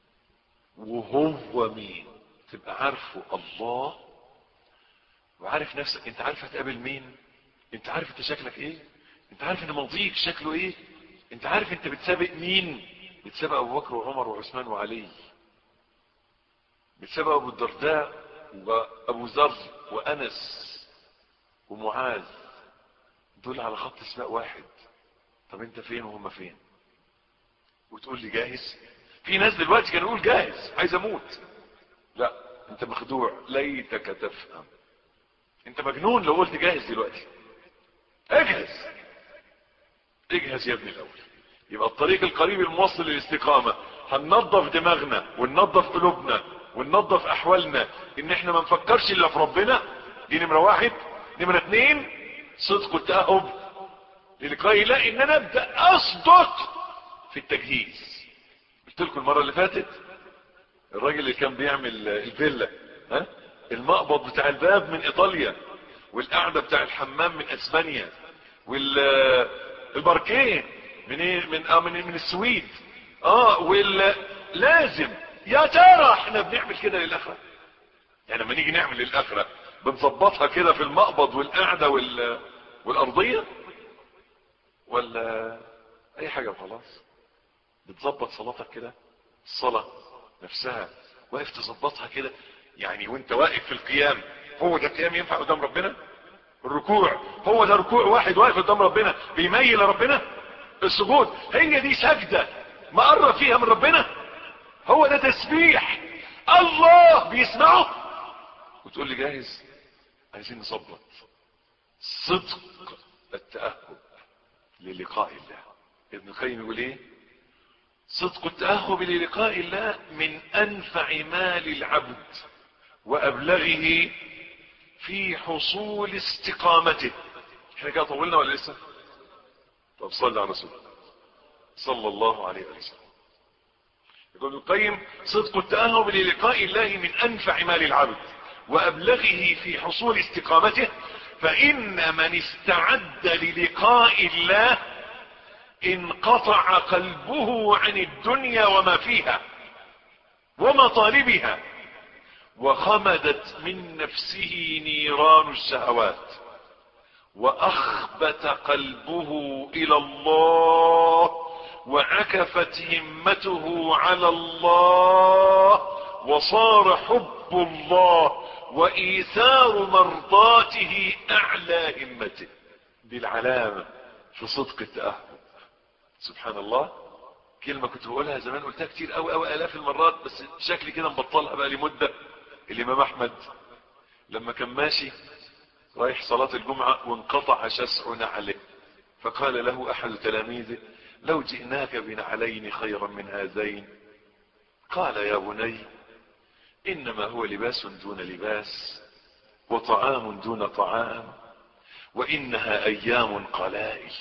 وهو مين تبقى عارفه الله وعارف نفسك انت عارف هتقابل مين انت عارف انت شكلك ايه انت عارف ان ماضيك شكله ايه انت عارف انت بتسابق مين بتسابق ابو بكر وعمر وعثمان وعلي بتسابق ابو الدرداء وابو ذر وانس ومعاذ دول على خط سباق واحد طب انت فين وهم فين وتقول لي جاهز في ناس دلوقتي كانوا يقول جاهز عايز اموت لا انت مخدوع ليتك تفهم انت مجنون لو قلت جاهز دلوقتي اجهز اجهز يا ابني الاول يبقى الطريق القريب الموصل للاستقامة هننظف دماغنا وننظف قلوبنا وننظف احوالنا ان احنا ما نفكرش الا في ربنا دي نمرة واحد نمرة اتنين صدق التأهب للقاء الله ان انا ابدأ اصدق في التجهيز قلت لكم المرة اللي فاتت الراجل اللي كان بيعمل الفيلا ها المقبض بتاع الباب من ايطاليا والقعدة بتاع الحمام من اسبانيا والباركيه من ايه من اه من, من السويد اه وال لازم يا ترى احنا بنعمل كده للاخره يعني لما نيجي نعمل للاخره بنظبطها كده في المقبض والقعده وال والارضيه ولا اي حاجه وخلاص بتظبط صلاتك كده الصلاه نفسها واقف تظبطها كده يعني وانت واقف في القيام هو ده قيام ينفع قدام ربنا الركوع هو ده ركوع واحد واقف قدام ربنا بيميل لربنا السجود هي دي سجدة ما قرب فيها من ربنا هو ده تسبيح الله بيسمعه وتقول لي جاهز عايزين نظبط صدق التأهب للقاء الله ابن القيم يقول ايه صدق التأهب للقاء الله من انفع مال العبد وابلغه في حصول استقامته احنا كده طولنا ولا لسه طب صلى على رسول صلى الله عليه وسلم يقول القيم صدق التأهب للقاء الله من انفع مال العبد وابلغه في حصول استقامته فان من استعد للقاء الله انقطع قلبه عن الدنيا وما فيها ومطالبها وخمدت من نفسه نيران الشهوات واخبت قلبه الى الله وعكفت همته على الله وصار حب الله وايثار مرضاته اعلى همته دي العلامة في صدق التأهب سبحان الله كلمة كنت بقولها زمان قلتها كتير قوي قوي الاف المرات بس شكلي كده مبطلها بقى لي مدة الامام احمد لما كان ماشي رايح صلاة الجمعة وانقطع شسع نعله فقال له احد تلاميذه لو جئناك بنعلين خيرا من هذين قال يا بني انما هو لباس دون لباس وطعام دون طعام وانها ايام قلائل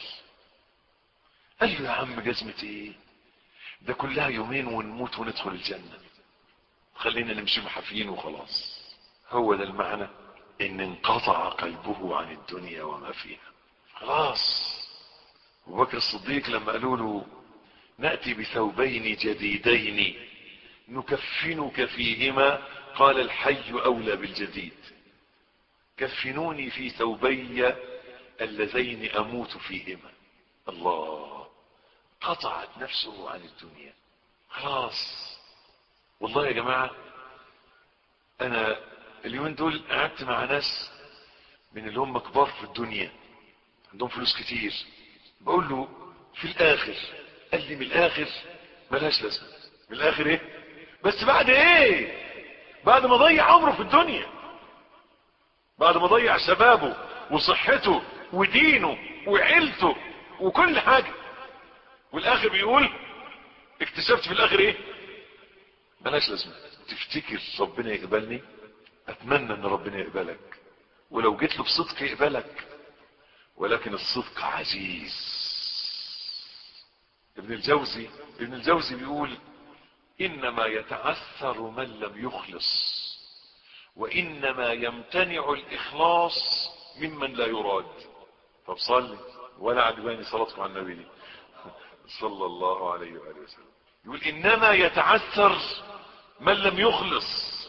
قال له يا عم جزمة ايه ده كلها يومين ونموت وندخل الجنة خلينا نمشي محافين وخلاص هو ده المعنى ان انقطع قلبه عن الدنيا وما فيها خلاص ابو بكر الصديق لما قالوا له نأتي بثوبين جديدين نكفنك فيهما قال الحي اولى بالجديد كفنوني في ثوبي اللذين اموت فيهما الله قطعت نفسه عن الدنيا خلاص والله يا جماعة انا اليومين دول قعدت مع ناس من اللي هم كبار في الدنيا عندهم فلوس كتير بقول له في الاخر قال لي من الاخر ملهاش لازمه من الاخر ايه بس بعد ايه بعد ما ضيع عمره في الدنيا بعد ما ضيع شبابه وصحته ودينه وعيلته وكل حاجه والاخر بيقول اكتشفت في الاخر ايه ملهاش لازمه تفتكر ربنا يقبلني اتمنى ان ربنا يقبلك ولو جيت له بصدق يقبلك ولكن الصدق عزيز ابن الجوزي ابن الجوزي بيقول انما يتعثر من لم يخلص وانما يمتنع الاخلاص ممن لا يراد طب صلي ولا عجباني صلاتكم على النبي دي صلى الله عليه واله وسلم يقول انما يتعثر من لم يخلص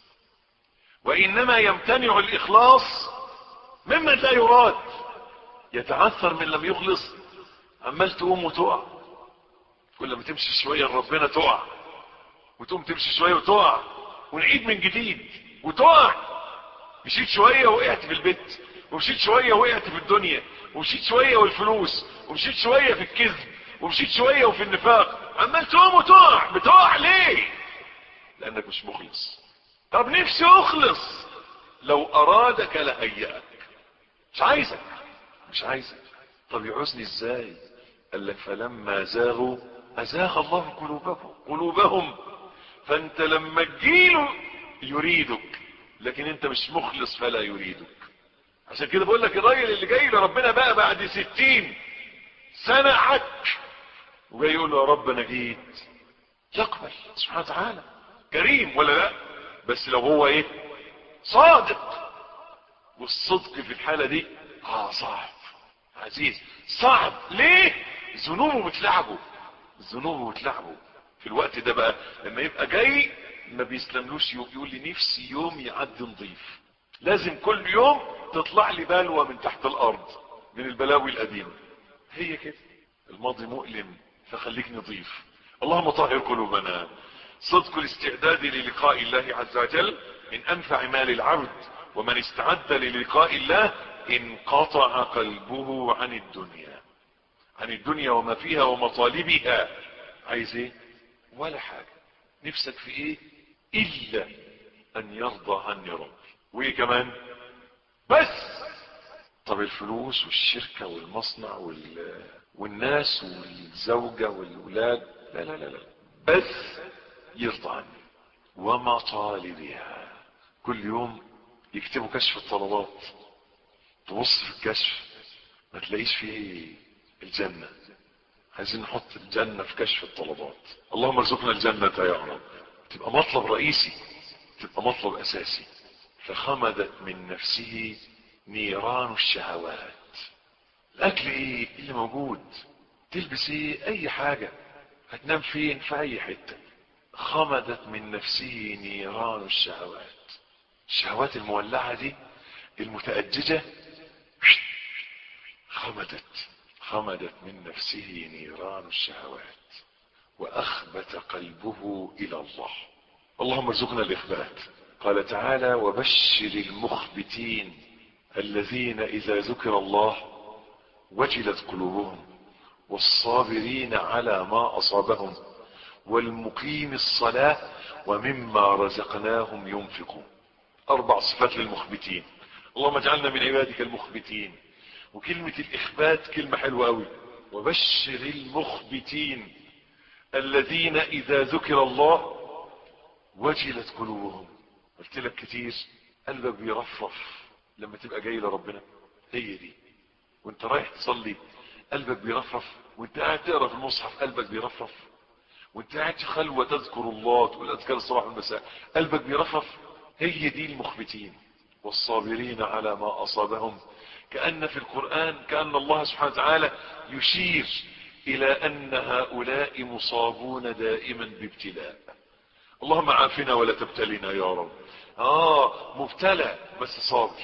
وانما يمتنع الاخلاص ممن لا يراد يتعثر من لم يخلص عمال تقوم وتقع كل ما تمشي شوية ربنا تقع وتقوم تمشي شوية وتقع ونعيد من جديد وتقع مشيت شوية وقعت في البيت ومشيت شوية وقعت في الدنيا ومشيت شوية والفلوس ومشيت شوية في الكذب ومشيت شوية وفي النفاق عمال تقوم وتقع بتقع ليه لانك مش مخلص طب نفسي اخلص لو ارادك لهيئك مش عايزك مش عايزك طب يعوزني ازاي قال لك فلما زاغوا ازاغ الله قلوبهم قلوبهم فانت لما تجيله يريدك لكن انت مش مخلص فلا يريدك عشان كده بقول لك الراجل اللي جاي لربنا بقى بعد ستين سنة عك وجاي يقول له يا رب انا جيت يقبل سبحانه وتعالى كريم ولا لا بس لو هو ايه صادق والصدق في الحالة دي اه صعب عزيز صعب ليه ذنوبه بتلعبه ذنوبه بتلعبه في الوقت ده بقى لما يبقى جاي ما بيسلملوش يوم يقول لي نفسي يوم يعدي نظيف لازم كل يوم تطلع لي بلوى من تحت الارض من البلاوي القديمه هي كده الماضي مؤلم فخليك نظيف اللهم طهر قلوبنا صدق الاستعداد للقاء الله عز وجل من انفع مال العبد ومن استعد للقاء الله انقطع قلبه عن الدنيا عن الدنيا وما فيها ومطالبها عايز ايه ولا حاجة نفسك في ايه الا ان يرضى عني ربي وايه كمان بس طب الفلوس والشركة والمصنع وال... والناس والزوجة والولاد لا لا لا لا بس يرضى عني ومطالبها كل يوم يكتبوا كشف الطلبات تبص في الكشف ما تلاقيش فيه الجنة عايزين نحط الجنة في كشف الطلبات اللهم ارزقنا الجنة يا رب تبقى مطلب رئيسي تبقى مطلب اساسي فخمدت من نفسه نيران الشهوات الاكل ايه اللي موجود تلبس ايه اي حاجة هتنام فين في اي حتة خمدت من نفسه نيران الشهوات الشهوات المولعة دي المتأججة خمدت خمدت من نفسه نيران الشهوات واخبت قلبه الى الله اللهم ارزقنا الاخبات قال تعالى وبشر المخبتين الذين اذا ذكر الله وجلت قلوبهم والصابرين على ما اصابهم والمقيم الصلاة ومما رزقناهم ينفقون اربع صفات للمخبتين اللهم اجعلنا من عبادك المخبتين وكلمة الاخبات كلمة حلوة قوي وبشر المخبتين الذين اذا ذكر الله وجلت قلوبهم قلت لك كتير قلبك بيرفرف لما تبقى جاي لربنا هي دي وانت رايح تصلي قلبك بيرفرف وانت قاعد تقرا في المصحف قلبك بيرفرف وانت قاعد في خلوه تذكر الله تقول اذكار الصباح والمساء قلبك بيرفرف هي دي المخبتين والصابرين على ما اصابهم كأن في القرآن كأن الله سبحانه وتعالى يشير إلى أن هؤلاء مصابون دائما بابتلاء اللهم عافنا ولا تبتلنا يا رب آه مبتلى بس صابر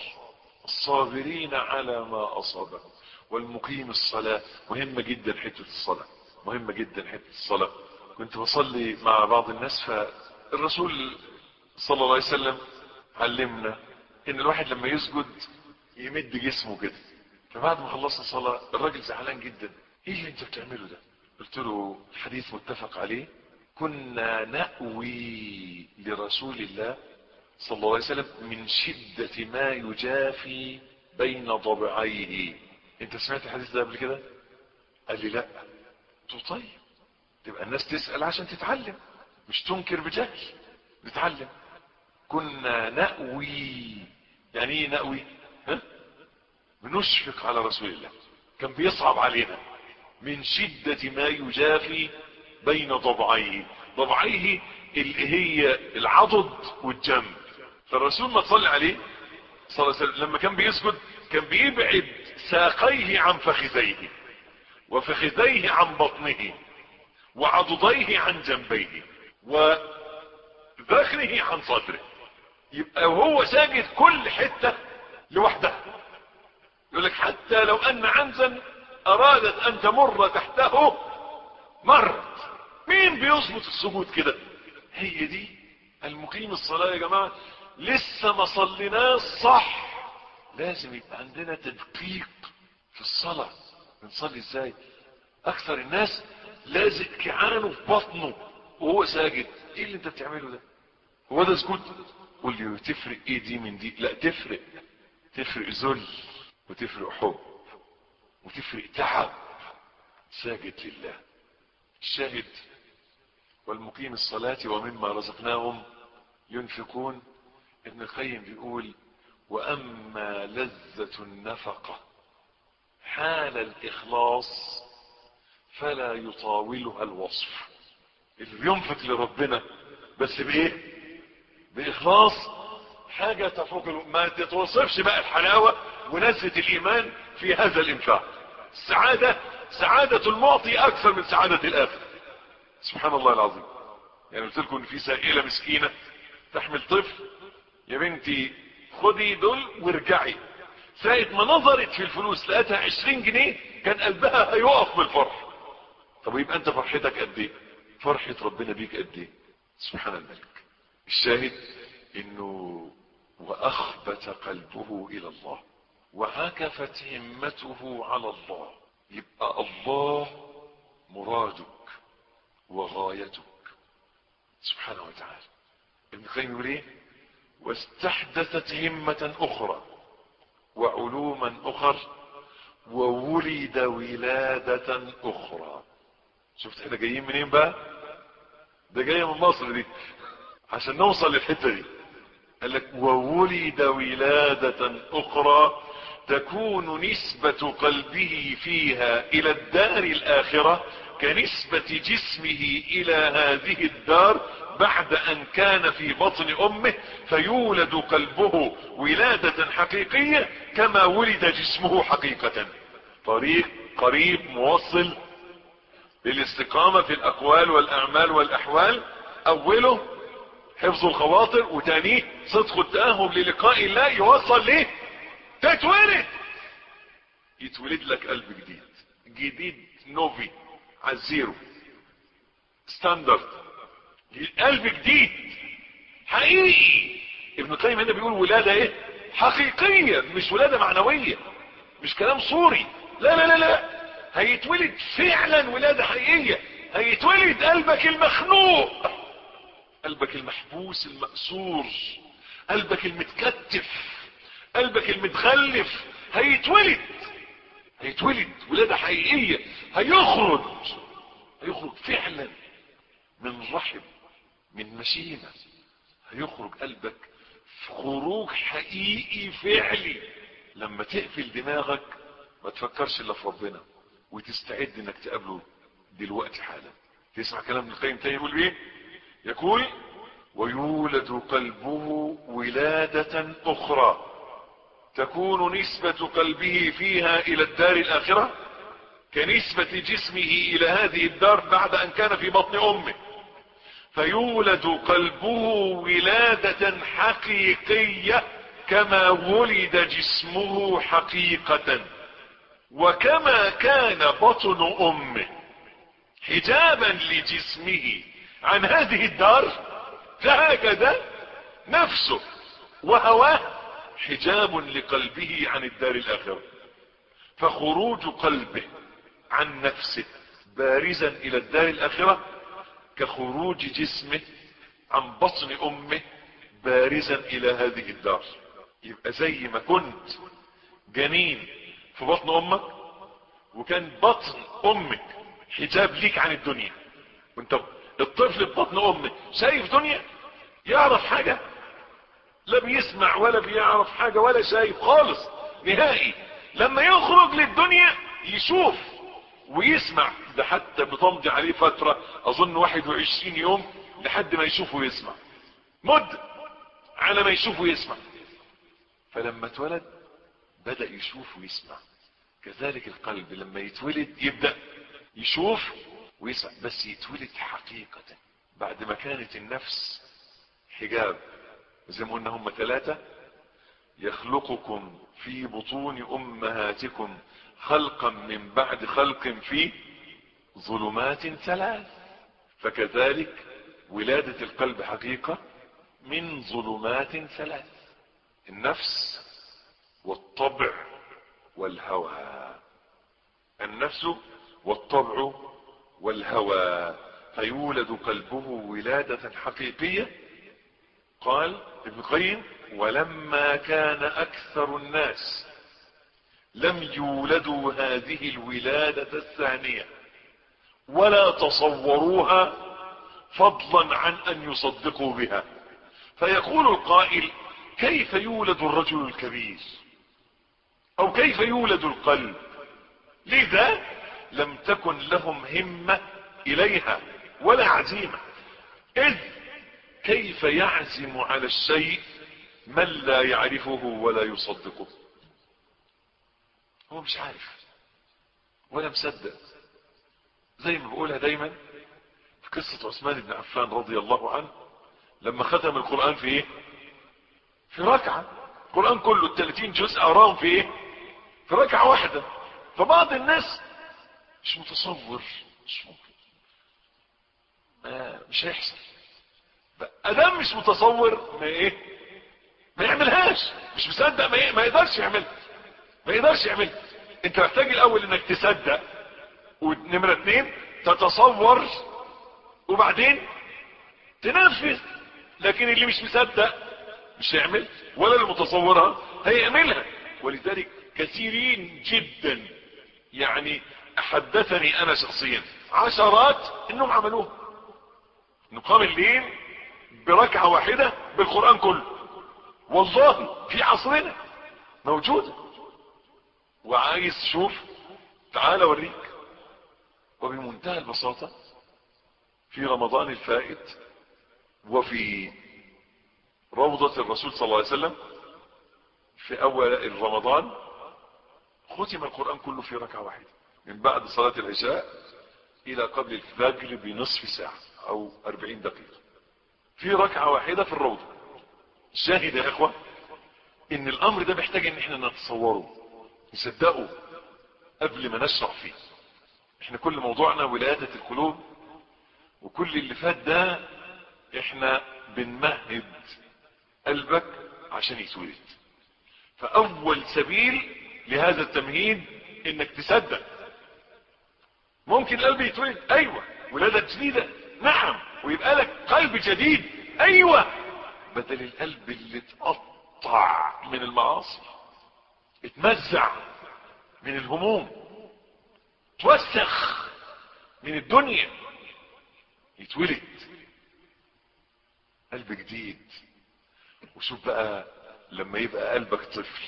الصابرين على ما أصابهم والمقيم الصلاة مهمة جدا حتة الصلاة مهمة جدا حتة الصلاة كنت بصلي مع بعض الناس فالرسول صلى الله عليه وسلم علمنا ان الواحد لما يسجد يمد جسمه كده فبعد ما خلصنا الصلاة الراجل زعلان جدا ايه اللي انت بتعمله ده قلت له الحديث متفق عليه كنا نأوي لرسول الله صلى الله عليه وسلم من شدة ما يجافي بين ضبعيه انت سمعت الحديث ده قبل كده قال لي لا قلت له طيب تبقى الناس تسأل عشان تتعلم مش تنكر بجهل نتعلم كنا نأوي يعني ايه نأوي ها بنشفق على رسول الله كان بيصعب علينا من شدة ما يجافي بين ضبعيه ضبعيه اللي هي العضد والجنب فالرسول ما تصلي عليه صلى الله عليه وسلم لما كان بيسجد كان بيبعد ساقيه عن فخذيه وفخذيه عن بطنه وعضديه عن جنبيه وذخره عن صدره يبقى وهو ساجد كل حتة لوحدها يقول لك حتى لو ان عنزا ارادت ان تمر تحته مرت مين بيظبط السجود كده هي دي المقيم الصلاة يا جماعة لسه ما صليناش صح لازم يبقى عندنا تدقيق في الصلاة بنصلي ازاي اكثر الناس لازق كعانه في بطنه وهو ساجد ايه اللي انت بتعمله ده هو ده سجود قول لي تفرق ايه دي من دي لا تفرق تفرق ذل وتفرق حب وتفرق تعب ساجد لله الشاهد والمقيم الصلاة ومما رزقناهم ينفقون ابن القيم بيقول واما لذة النفقة حال الاخلاص فلا يطاولها الوصف اللي بينفق لربنا بس بايه باخلاص حاجة تفوق ما تتوصفش بقى الحلاوة ونزة الايمان في هذا الانفاق السعادة سعادة المعطي اكثر من سعادة الاخر سبحان الله العظيم يعني قلت لكم ان في سائلة مسكينة تحمل طفل يا بنتي خدي دول وارجعي ساعة ما نظرت في الفلوس لقيتها عشرين جنيه كان قلبها هيقف بالفرح طب يبقى انت فرحتك قد ايه فرحة ربنا بيك قد ايه سبحان الملك الشاهد انه واخبت قلبه الى الله وعكفت همته على الله يبقى الله مرادك وغايتك سبحانه وتعالى ابن القيم يقول ايه واستحدثت همة اخرى وعلوما اخر وولد ولادة اخرى شفت احنا جايين منين بقى ده جاية من مصر دي عشان نوصل للحتة دي قال لك وولد ولادة اخرى تكون نسبة قلبه فيها الى الدار الاخرة كنسبة جسمه الى هذه الدار بعد ان كان في بطن امه فيولد قلبه ولادة حقيقية كما ولد جسمه حقيقة طريق قريب موصل للاستقامة في الاقوال والاعمال والاحوال اوله حفظ الخواطر وتانيه صدق التأهب للقاء الله يوصل ليه تتولد يتولد لك قلب جديد جديد نوفي على الزيرو ستاندرد قلب جديد حقيقي ابن القيم هنا بيقول ولادة ايه حقيقية مش ولادة معنوية مش كلام صوري لا لا لا لا هيتولد فعلا ولادة حقيقية هيتولد قلبك المخنوق قلبك المحبوس المأسور قلبك المتكتف قلبك المتغلف هيتولد هيتولد ولادة حقيقية هيخرج هيخرج فعلا من رحم من مشيمة هيخرج قلبك في خروج حقيقي فعلي لما تقفل دماغك ما تفكرش الا في ربنا وتستعد انك تقابله دلوقتي حالا تسمع كلام ابن القيم تاني يقول ايه يقول ويولد قلبه ولادة اخرى تكون نسبة قلبه فيها الى الدار الاخرة كنسبة جسمه الى هذه الدار بعد ان كان في بطن امه فيولد قلبه ولادة حقيقية كما ولد جسمه حقيقة وكما كان بطن امه حجابا لجسمه عن هذه الدار فهكذا نفسه وهواه حجاب لقلبه عن الدار الآخرة فخروج قلبه عن نفسه بارزا إلى الدار الآخرة كخروج جسمه عن بطن أمه بارزا إلى هذه الدار يبقى زي ما كنت جنين في بطن أمك وكان بطن أمك حجاب ليك عن الدنيا وانت الطفل في بطن أمه شايف دنيا يعرف حاجة لا بيسمع ولا بيعرف حاجة ولا شايف خالص نهائي لما يخرج للدنيا يشوف ويسمع ده حتى بتمضي عليه فترة اظن 21 يوم لحد ما يشوف ويسمع مدة على ما يشوف ويسمع فلما اتولد بدأ يشوف ويسمع كذلك القلب لما يتولد يبدأ يشوف ويسمع بس يتولد حقيقة بعد ما كانت النفس حجاب زي ما قلنا هم ثلاثة يخلقكم في بطون امهاتكم خلقا من بعد خلق في ظلمات ثلاث فكذلك ولادة القلب حقيقة من ظلمات ثلاث النفس والطبع والهوى النفس والطبع والهوى فيولد قلبه ولادة حقيقية قال ابن القيم ولما كان اكثر الناس لم يولدوا هذه الولادة الثانية ولا تصوروها فضلا عن ان يصدقوا بها فيقول القائل كيف يولد الرجل الكبير او كيف يولد القلب لذا لم تكن لهم همة اليها ولا عزيمة اذ كيف يعزم على الشيء من لا يعرفه ولا يصدقه هو مش عارف ولا مصدق زي ما بقولها دايما في قصة عثمان بن عفان رضي الله عنه لما ختم القرآن في ايه في ركعة القرآن كله الثلاثين جزء اراهم في ايه في ركعة واحدة فبعض الناس مش متصور مش ممكن ما مش هيحصل ادام مش متصور ما ايه ما يعملهاش مش مصدق ما, إيه؟ ما يقدرش يعملها ما يقدرش يعملها انت محتاج الاول انك تصدق ونمرة اتنين تتصور وبعدين تنفذ لكن اللي مش مصدق مش هيعمل ولا المتصورها هيعملها ولذلك كثيرين جدا يعني حدثني انا شخصيا عشرات انهم عملوها نقام الليل بركعة واحدة بالقرآن كله والله في عصرنا موجودة وعايز تشوف تعال اوريك وبمنتهى البساطة في رمضان الفائت وفي روضة الرسول صلى الله عليه وسلم في اول رمضان ختم القرآن كله في ركعة واحدة من بعد صلاة العشاء الى قبل الفجر بنصف ساعة او اربعين دقيقة في ركعة واحدة في الروضة شاهد يا اخوة ان الامر ده محتاج ان احنا نتصوره نصدقه قبل ما نشرح فيه احنا كل موضوعنا ولادة القلوب وكل اللي فات ده احنا بنمهد قلبك عشان يتولد فاول سبيل لهذا التمهيد انك تصدق ممكن القلب يتولد ايوه ولادة جديدة نعم ويبقى لك قلب جديد ايوه بدل القلب اللي اتقطع من المعاصي اتمزع من الهموم توسخ من الدنيا يتولد قلب جديد وشوف بقى لما يبقى قلبك طفل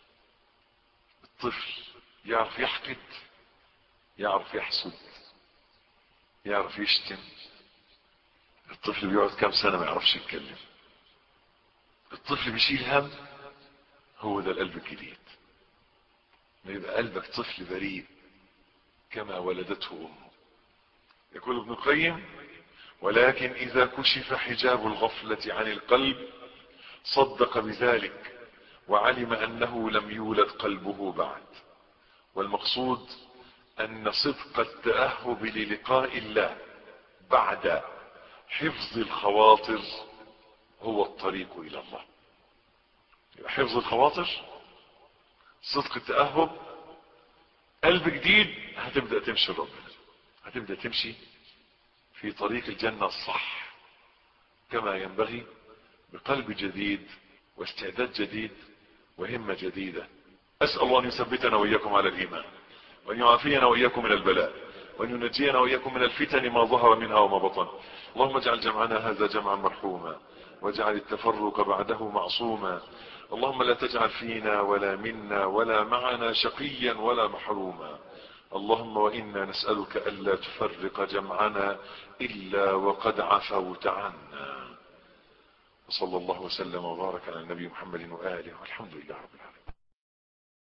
الطفل يعرف يحقد يعرف يحسد يعرف يشتم الطفل بيقعد كام سنة ما يعرفش يتكلم الطفل بيشيل هم هو ده القلب الجديد ما يبقى قلبك طفل بريء كما ولدته امه يقول ابن القيم ولكن اذا كشف حجاب الغفلة عن القلب صدق بذلك وعلم انه لم يولد قلبه بعد والمقصود ان صدق التأهب للقاء الله بعد حفظ الخواطر هو الطريق الى الله حفظ الخواطر صدق التأهب قلب جديد هتبدأ تمشي ربنا هتبدأ تمشي في طريق الجنة الصح كما ينبغي بقلب جديد واستعداد جديد وهمة جديدة أسأل الله أن يثبتنا وإياكم على الإيمان وأن يعافينا وإياكم من البلاء وأن ينجينا وإياكم من الفتن ما ظهر منها وما بطن اللهم اجعل جمعنا هذا جمعا مرحوما واجعل التفرق بعده معصوما اللهم لا تجعل فينا ولا منا ولا معنا شقيا ولا محروما اللهم وإنا نسألك ألا تفرق جمعنا إلا وقد عفوت عنا وصلى الله وسلم وبارك على النبي محمد وآله والحمد لله رب العالمين